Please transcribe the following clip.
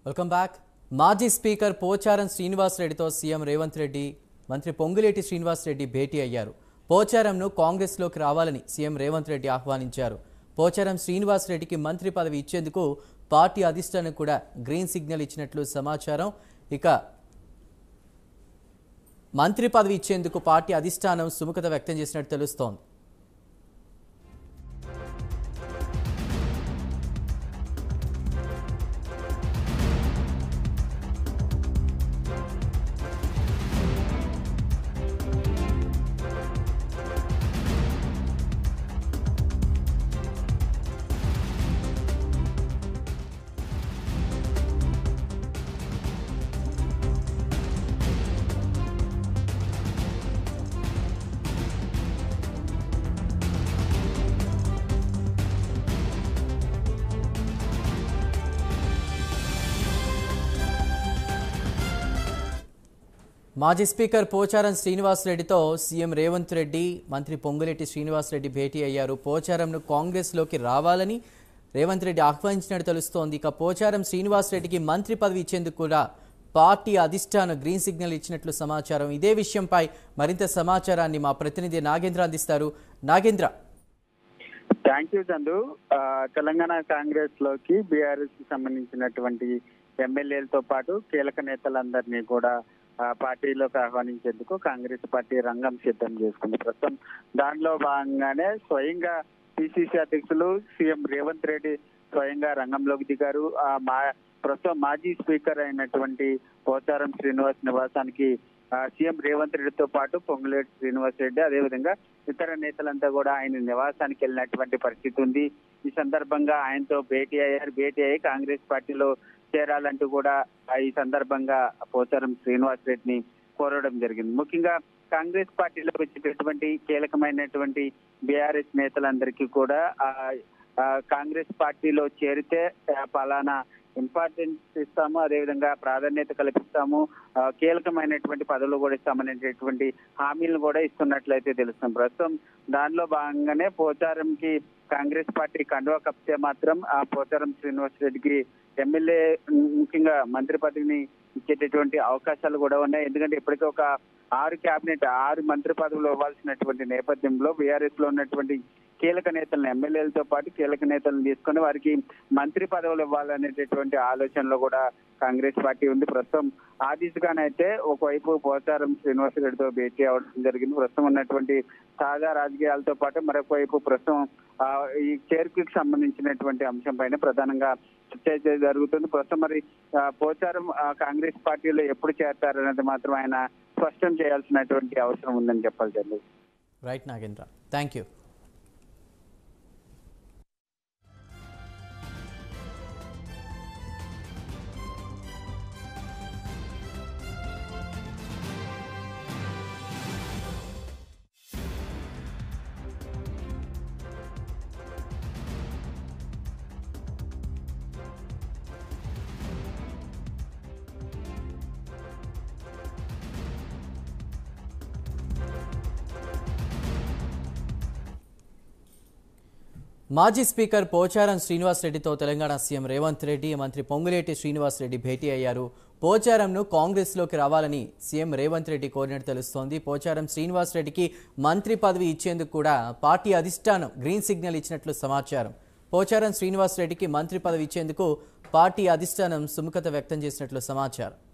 welcome back మాజీ speaker Pocharam Srinivas రెడ్డితో CM Revanth Reddy మంత్రి పొంగులేటి శ్రీనివాస్ రెడ్డి భేటీ అయ్యారు పోచారంను కాంగ్రెస్లోకి రావాలని సీఎం రేవంత్ రెడ్డి ఆహ్వానించారు పోచారం శ్రీనివాస్ రెడ్డికి మంత్రి పదవి ఇచ్చేందుకు పార్టీ అధిష్టానం కూడా గ్రీన్ సిగ్నల్ ఇచ్చినట్లు సమాచారం ఇక మంత్రి పదవి ఇచ్చేందుకు పార్టీ అధిష్టానం సుముఖత వ్యక్తం చేసినట్టు తెలుస్తోంది మాజీ స్పీకర్ పోచారం శ్రీనివాస్ రెడ్డితో సీఎం రేవంత్ రెడ్డి మంత్రి పొంగులేటి శ్రీనివాస్ రెడ్డి భేటీ అయ్యారు పోచారంను కాంగ్రెస్లోకి రావాలని రేవంత్ రెడ్డి ఆహ్వానించినట్టు తెలుస్తోంది ఇక పోచారం శ్రీనివాస్ రెడ్డికి మంత్రి పదవి ఇచ్చేందుకు కూడా పార్టీ అధిష్టానం గ్రీన్ సిగ్నల్ ఇచ్చినట్లు సమాచారం ఇదే విషయంపై మరింత సమాచారాన్ని మా ప్రతినిధి నాగేంద్ర అందిస్తారు నాగేంద్ర థ్యాంక్ యూ చందు ఆ, తెలంగాణ కాంగ్రెస్ లోకి బీఆర్ఎస్ కి సంబంధించినటువంటి ఎమ్మెల్యేలతో పాటు కీలక నేతలందరినీ కూడా ఆ, పార్టీలోకి ఆహ్వానించేందుకు కాంగ్రెస్ పార్టీ రంగం సిద్ధం చేసుకుంది ప్రస్తుతం దానిలో భాగంగానే స్వయంగా పిసిసి అధ్యక్షులు సీఎం రేవంత్ రెడ్డి స్వయంగా రంగంలోకి దిగారు ఆ మా ప్రస్తుతం మాజీ స్పీకర్ అయినటువంటి పోచారం శ్రీనివాస్ నివాసానికి ఆ, సీఎం రేవంత్ రెడ్డితో పాటు పొంగులేటి శ్రీనివాస్ రెడ్డి అదేవిధంగా ఇతర నేతలంతా కూడా ఆయన నివాసానికి వెళ్ళినటువంటి పరిస్థితి ఉంది ఈ సందర్భంగా ఆయనతో భేటీ అయ్యారు భేటీ అయ్యి కాంగ్రెస్ పార్టీలో చేరాలంటూ కూడా ఆ, ఈ సందర్భంగా పోచారం శ్రీనివాస్ రెడ్డిని కోరడం జరిగింది ముఖ్యంగా కాంగ్రెస్ పార్టీలో వచ్చేటటువంటి కీలకమైనటువంటి బీఆర్ఎస్ నేతలందరికీ కూడా ఆ, ఆ, కాంగ్రెస్ పార్టీలో చేరితే ఆ, పలానా ఇంపార్టెన్స్ ఇస్తాము అదేవిధంగా ప్రాధాన్యత కల్పిస్తాము ఆ, కీలకమైనటువంటి పదవులు కూడా ఇస్తామనేటటువంటి హామీలను కూడా ఇస్తున్నట్లయితే తెలుస్తుంది ప్రస్తుతం దానిలో భాగంగానే పోచారంకి కాంగ్రెస్ పార్టీ కండువా కప్పితే మాత్రం ఆ పోచారం శ్రీనివాస్ రెడ్డికి ఎమ్మెల్యే ముఖ్యంగా మంత్రి పదవిని ఇచ్చేటటువంటి అవకాశాలు కూడా ఉన్నాయి ఎందుకంటే ఇప్పటికే ఒక ఆరు కేబినెట్ ఆరు మంత్రి పదవులు ఇవ్వాల్సినటువంటి నేపథ్యంలో బీఆర్ఎస్ లో ఉన్నటువంటి కీలక నేతలను ఎమ్మెల్యేలతో పాటు కీలక నేతలను తీసుకొని వారికి మంత్రి పదవులు ఇవ్వాలనేటటువంటి ఆలోచనలో కూడా కాంగ్రెస్ పార్టీ ఉంది ప్రస్తుతం ఆ దిశగానైతే ఒకవైపు పోచారం శ్రీనివాస్ రెడ్డితో భేటీ అవడం జరిగింది ప్రస్తుతం ఉన్నటువంటి తాజా రాజకీయాలతో పాటు మరొక వైపు ప్రస్తుతం ఆ, ఈ చేర్పుకి సంబంధించినటువంటి అంశం పైన ప్రధానంగా చర్చ జరుగుతుంది ప్రస్తుతం మరి ఆ, పోచారం ఆ, కాంగ్రెస్ పార్టీలో ఎప్పుడు చేరతారనేది మాత్రం ఆయన స్పష్టం చేయాల్సినటువంటి అవసరం ఉందని చెప్పాలి Chandru right Nagendra thank you మాజీ స్పీకర్ పోచారం శ్రీనివాస్ రెడ్డితో తెలంగాణ సీఎం రేవంత్ రెడ్డి మంత్రి పొంగులేటి శ్రీనివాస్ రెడ్డి భేటీ అయ్యారు పోచారంను కాంగ్రెస్లోకి రావాలని సీఎం రేవంత్ రెడ్డి కోరినట్టు తెలుస్తోంది పోచారం శ్రీనివాస్ రెడ్డికి మంత్రి పదవి ఇచ్చేందుకు కూడా పార్టీ అధిష్టానం గ్రీన్ సిగ్నల్ ఇచ్చినట్లు సమాచారం పోచారం శ్రీనివాస్ రెడ్డికి మంత్రి పదవి ఇచ్చేందుకు పార్టీ అధిష్టానం సుముఖత వ్యక్తం చేసినట్లు సమాచారం